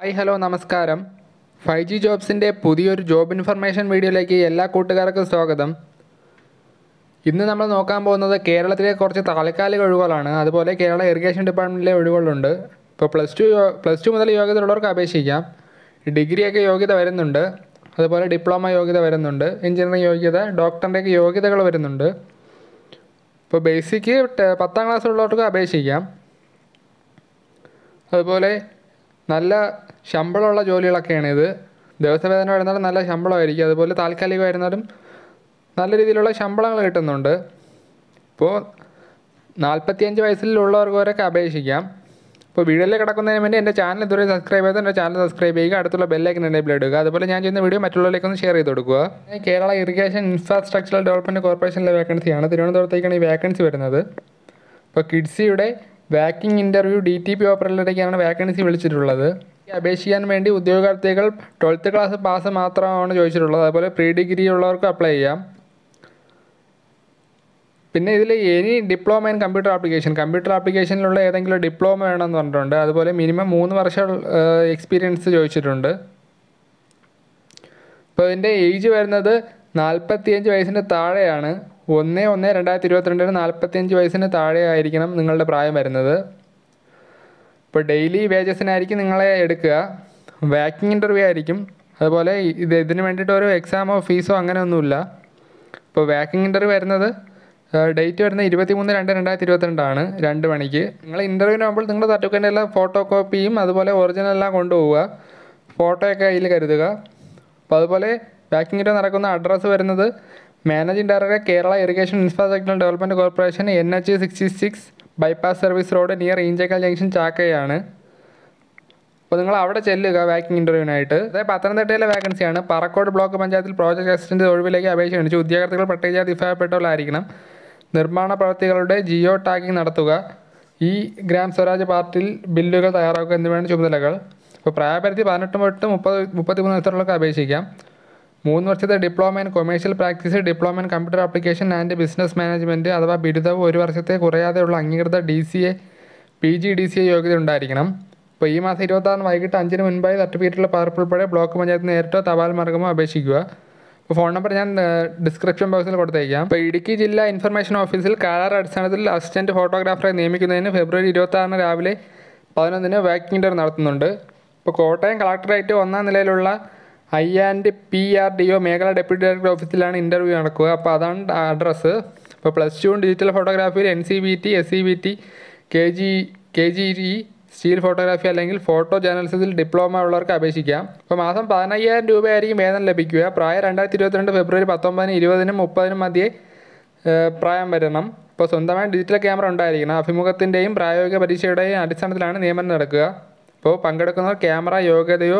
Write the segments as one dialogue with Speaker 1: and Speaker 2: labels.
Speaker 1: hi hello നമസ്കാരം five G ജോബ്സിൻ്റെ പുതിയൊരു ജോബ് ഇൻഫർമേഷൻ വീഡിയോയിലേക്ക് എല്ലാ കൂട്ടുകാർക്കും സ്വാഗതം ഇന്ന് നമ്മൾ നോക്കാൻ പോകുന്നത് കേരളത്തിലെ കുറച്ച് താൽക്കാലിക ഒഴിവുകളാണ് അതുപോലെ കേരള ഇറിഗേഷൻ ഡിപ്പാർട്ട്മെൻറ്റിലെ ഒഴിവുകളുണ്ട് ഇപ്പോൾ പ്ലസ് ടു പ്ലസ് ടു മുതൽ യോഗ്യതയുള്ളവർക്ക് അപേക്ഷിക്കാം ഡിഗ്രിയൊക്കെ യോഗ്യത വരുന്നുണ്ട് അതുപോലെ ഡിപ്ലോമ യോഗ്യത വരുന്നുണ്ട് എഞ്ചിനീയറിംഗ് യോഗ്യത ഡോക്ടറിൻ്റെയൊക്കെ യോഗ്യതകൾ വരുന്നുണ്ട് ഇപ്പോൾ ബേസിക്ക് പത്താം ക്ലാസ് ഉള്ളവർക്ക് അപേക്ഷിക്കാം അതുപോലെ നല്ല ശമ്പളമുള്ള ജോലികളൊക്കെയാണ് ഇത് ദിവസവേതന വരുന്നാലും നല്ല ശമ്പളമായിരിക്കും അതുപോലെ താൽക്കാലിക വരുന്നാലും നല്ല രീതിയിലുള്ള ശമ്പളങ്ങൾ കിട്ടുന്നുണ്ട് ഇപ്പോൾ നാൽപ്പത്തിയഞ്ച് വയസ്സിലുള്ളവർക്ക് വരെയൊക്കെ അപേക്ഷിക്കാം ഇപ്പോൾ വീഡിയോയിൽ കിടക്കുന്നതിന് വേണ്ടി എൻ്റെ ചാനൽ ഇതുവരെ സബ്സ്ക്രൈബ് ചെയ്ത് എൻ്റെ ചാനൽ സബ്സ്ക്രൈബ് ചെയ്യുക അടുത്തുള്ള ബെല്ലൈക്കൻ എനേബിൾ ഇടുക അതുപോലെ ഞാൻ ചെയ്യുന്ന വീഡിയോ മറ്റുള്ളവരിലേക്കൊന്ന് ഷെയർ ചെയ്ത് കൊടുക്കുക കേരള ഇറിഗേഷൻ ഇൻഫ്രാസ്ട്രക്ചറൽ ഡെവലപ്മെൻറ്റ് കോർപ്പറേഷനിലെ വേക്കൻസിയാണ് തിരുവനന്തപുരത്തേക്കാണ് ഈ വേക്കൻസി വരുന്നത് ഇപ്പോൾ കിഡ്സിയുടെ walking interview D T P ഓപ്പറേറ്ററിലേക്കാണ് വേക്കൻസി വിളിച്ചിട്ടുള്ളത് അപേക്ഷിക്കാൻ വേണ്ടി ഉദ്യോഗാർത്ഥികൾ ട്വൽത്ത് ക്ലാസ് പാസ് മാത്രമാണ് ചോദിച്ചിട്ടുള്ളത് അതുപോലെ പ്രീ ഡിഗ്രി ഉള്ളവർക്ക് അപ്ലൈ ചെയ്യാം പിന്നെ ഇതിൽ any diploma in computer application computer ആപ്ലിക്കേഷനിലുള്ള ഏതെങ്കിലും ഡിപ്ലോമ വേണമെന്ന് പറഞ്ഞിട്ടുണ്ട് അതുപോലെ മിനിമം മൂന്ന് വർഷം എക്സ്പീരിയൻസ് ചോദിച്ചിട്ടുണ്ട് ഇപ്പോൾ ഇതിൻ്റെ ഏജ് വരുന്നത് നാൽപ്പത്തിയഞ്ച് വയസ്സിന് താഴെയാണ് ഒന്ന് ഒന്ന് രണ്ടായിരത്തി ഇരുപത്തിരണ്ടിന് നാൽപ്പത്തിയഞ്ച് വയസ്സിന് താഴെ ആയിരിക്കണം നിങ്ങളുടെ പ്രായം വരുന്നത് ഇപ്പോൾ ഡെയിലി വേജസിനായിരിക്കും നിങ്ങളെ എടുക്കുക വാക്കിംഗ് ഇൻ്റർവ്യൂ ആയിരിക്കും അതുപോലെ ഇത് ഇതിന് വേണ്ടിയിട്ട് ഒരു എക്സാമോ ഫീസോ അങ്ങനെയൊന്നുമില്ല ഇപ്പോൾ വാക്കിംഗ് ഇൻ്റർവ്യൂ വരുന്നത് ഡേറ്റ് വരുന്നത് ഇരുപത്തി മൂന്ന് രണ്ട് രണ്ടായിരത്തി ഇരുപത്തിരണ്ടാണ് രണ്ട് മണിക്ക് നിങ്ങൾ ഇൻ്റർവ്യൂവിന് ആകുമ്പോൾ നിങ്ങളുടെ സർട്ടിഫിക്കറ്റിൻ്റെ എല്ലാം ഫോട്ടോ കോപ്പിയും അതുപോലെ ഒറിജിനൽ എല്ലാം കൊണ്ടുപോവുക ഫോട്ടോയൊക്കെ കയ്യിൽ കരുതുക അപ്പോൾ അതുപോലെ വാക്കിംഗ് ഇൻ്റർവ്യൂ നടക്കുന്ന അഡ്രസ്സ് വരുന്നത് managing director Kerala irrigation infrastructure development corporation N H sixty six bypass service road near Enchakkal junction ചാക്കയാണ് അപ്പോൾ നിങ്ങൾ അവിടെ ചെല്ലുക വാക്കിംഗ് ഇൻ്റർവ്യൂവിനായിട്ട് അതായത് പത്തനംതിട്ടയിലെ വാക്കൻസിയാണ് പറക്കോട് ബ്ലോക്ക് പഞ്ചായത്തിൽ പ്രോജക്ട് അസിസ്റ്റൻറ്റ് ഒഴിവിലേക്ക് അപേക്ഷ ക്ഷണിച്ചു ഉദ്യോഗാർത്ഥികൾ പട്ടികജാതി വിഭാഗപ്പെട്ടവരായിരിക്കണം നിർമ്മാണ പ്രവൃത്തികളുടെ ജിയോ ടാഗിംഗ് നടത്തുക ഈ ഗ്രാം സ്വരാജ് പാർട്ടിയിൽ ബില്ലുകൾ തയ്യാറാക്കുക എന്നിവയാണ് ചുമതലകൾ ഇപ്പോൾ പ്രായപരിധി പതിനെട്ട് തൊട്ട് മുപ്പത് മുപ്പത്തിമൂന്ന് വയസ്സുള്ളവർക്ക് അപേക്ഷിക്കാം മൂന്ന് വർഷത്തെ diploma in commercial practice diploma in computer application and business management അഥവാ ബിരുദവും ഒരു വർഷത്തെ കുറയാതെയുള്ള അംഗീകൃത D C A P G D C A യോഗ്യത ഉണ്ടായിരിക്കണം ഇപ്പോൾ ഈ മാസം ഇരുപത്താറിന് വൈകിട്ട് അഞ്ചിന് മുൻപായി സർട്ടിഫിക്കറ്റുള്ള പകർപ്പ് ഉൾപ്പെടെ ബ്ലോക്ക് പഞ്ചായത്ത് നേരിട്ടോ തപാൽ മാർഗമോ അപേക്ഷിക്കുക ഇപ്പോൾ ഫോൺ നമ്പർ ഞാൻ ഡിസ്ക്രിപ്ഷൻ ബോക്സിൽ കൊടുത്തേക്കാം ഇപ്പോൾ ഇടുക്കി ജില്ലാ ഇൻഫർമേഷൻ ഓഫീസിൽ കരാർ അടിസ്ഥാനത്തിൽ അസിസ്റ്റൻറ്റ് ഫോട്ടോഗ്രാഫറെ നിയമിക്കുന്നതിന് ഫെബ്രുവരി ഇരുപത്താറിന് രാവിലെ പതിനൊന്നിന് വാക്കിംഗ് ഇൻ്റർവ്യൂ നടത്തുന്നുണ്ട് ഇപ്പോൾ കോട്ടയം കളക്ടറേറ്റ് ഒന്നാം നിലയിലുള്ള I and P R D O മേഖല ഡെപ്യൂട്ടി ഡയറക്ടർ ഓഫീസിലാണ് ഇൻ്റർവ്യൂ നടക്കുക അപ്പോൾ അതാണ് അഡ്രസ്സ് ഇപ്പോൾ പ്ലസ് ടു ഡിജിറ്റൽ ഫോട്ടോഗ്രാഫിയിൽ N C B T S C B T K G K G E steel photography അല്ലെങ്കിൽ ഫോട്ടോ ജേർണലിസത്തിൽ ഡിപ്ലോമ ഉള്ളവർക്ക് അപേക്ഷിക്കാം അപ്പോൾ മാസം പതിനയ്യായിരം രൂപയായിരിക്കും വേതനം ലഭിക്കുക പ്രായം രണ്ടായിരത്തി ഇരുപത്തിരണ്ട് ഫെബ്രുവരി പത്തൊമ്പതിന് ഇരുപതിനും മുപ്പതിനും മധ്യേ പ്രായം വരണം ഇപ്പോൾ സ്വന്തമായി ഡിജിറ്റൽ ക്യാമറ ഉണ്ടായിരിക്കണം അഭിമുഖത്തിൻ്റെയും പ്രായോഗിക പരീക്ഷയുടെയും അടിസ്ഥാനത്തിലാണ് നിയമനം നടക്കുക ഇപ്പോൾ പങ്കെടുക്കുന്നവർ ക്യാമറ യോഗ്യതയോ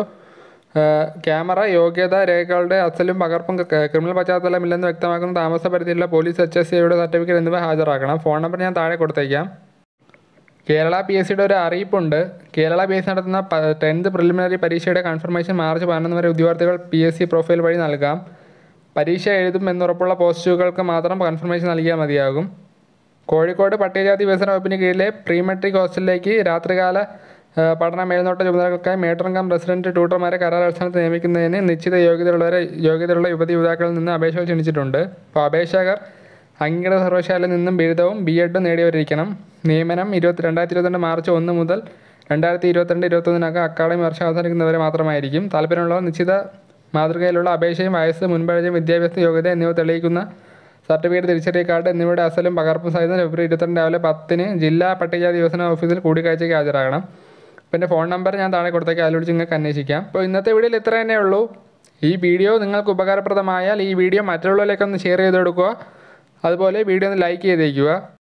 Speaker 1: ക്യാമറ യോഗ്യത രേഖകളുടെ അസലും പകർപ്പും ക്രിമിനൽ പശ്ചാത്തലമില്ലെന്ന് വ്യക്തമാക്കുന്ന താമസ പരിധിയിലുള്ള പോലീസ് എച്ച് എസ് സിയുടെ സർട്ടിഫിക്കറ്റ് എന്നിവ ഹാജരാക്കണം ഫോൺ നമ്പർ ഞാൻ താഴെ കൊടുത്തേക്കാം കേരള പി എസ് സിയുടെ ഒരു അറിയിപ്പുണ്ട് കേരള പി എസ് സി നടത്തുന്ന ടെൻത്ത് പ്രിലിമിനറി പരീക്ഷയുടെ കൺഫർമേഷൻ മാർച്ച് പതിനൊന്ന് വരെ ഉദ്യോഗാർത്ഥികൾ പി എസ് സി പ്രൊഫൈൽ വഴി നൽകാം പരീക്ഷ എഴുതും എന്നുറപ്പുള്ള പോസ്റ്റുകൾക്ക് മാത്രം കൺഫർമേഷൻ നൽകിയാൽ മതിയാകും കോഴിക്കോട് പട്ടികജാതി വികസന വകുപ്പിന് കീഴിലെ പ്രീ മെട്രിക് ഹോസ്റ്റലിലേക്ക് രാത്രികാല പഠന മേൽനോട്ട ചുമതലകൾക്കായി മേട്രൻ കം റെസിഡൻറ്റ് ട്യൂട്ടർമാരെ കരാർ അടിസ്ഥാനത്തിൽ നിയമിക്കുന്നതിന് നിശ്ചിത യോഗ്യതയുള്ളവരെ യോഗ്യതയുള്ള യുവതി യുവാക്കളിൽ നിന്ന് അപേക്ഷകൾ ക്ഷണിച്ചിട്ടുണ്ട് അപ്പോൾ അപേക്ഷകർ അംഗീകൃത സർവകലാശാലയിൽ നിന്നും ബിരുദവും ബി എഡും നേടിയവരിക്കണം നിയമനം ഇരുപത്തി രണ്ടായിരത്തി ഇരുപത്തിരണ്ട് മാർച്ച് ഒന്ന് മുതൽ രണ്ടായിരത്തി ഇരുപത്തിരണ്ട് ഇരുപത്തൊന്നിനകം അക്കാദമി വർഷം അവസാനിക്കുന്നവരെ മാത്രമായിരിക്കും താല്പര്യമുള്ളവർ നിശ്ചിത മാതൃകയിലുള്ള അപേക്ഷയും വയസ്സ് മുൻപരിചയം വിദ്യാഭ്യാസ യോഗ്യത എന്നിവ തെളിയിക്കുന്ന സർട്ടിഫിക്കറ്റ് തിരിച്ചറിയ കാർഡ് എന്നിവയുടെ അസലും പകർപ്പും സഹിതം ഫെബ്രുവരി ഇരുപത്തിരണ്ട് രാവിലെ പത്തിന് ജില്ലാ പട്ടികജാതി വികസന ഓഫീസിൽ കൂടിക്കാഴ്ചയ്ക്ക് ഹാജരാകണം അപ്പോൾ എൻ്റെ ഫോൺ നമ്പർ ഞാൻ താഴെ കൊടുത്തേക്ക് അതിൽ വിളിച്ച് നിങ്ങൾക്ക് അന്വേഷിക്കാം അപ്പോൾ ഇന്നത്തെ വീഡിയോയിൽ ഇത്ര തന്നെ ഉള്ളൂ ഈ വീഡിയോ നിങ്ങൾക്ക് ഉപകാരപ്രദമായാൽ ഈ വീഡിയോ മറ്റുള്ളവരിലേക്കൊന്ന് ഷെയർ ചെയ്ത് കൊടുക്കുക അതുപോലെ വീഡിയോ ഒന്ന് ലൈക്ക് ചെയ്തേക്കുക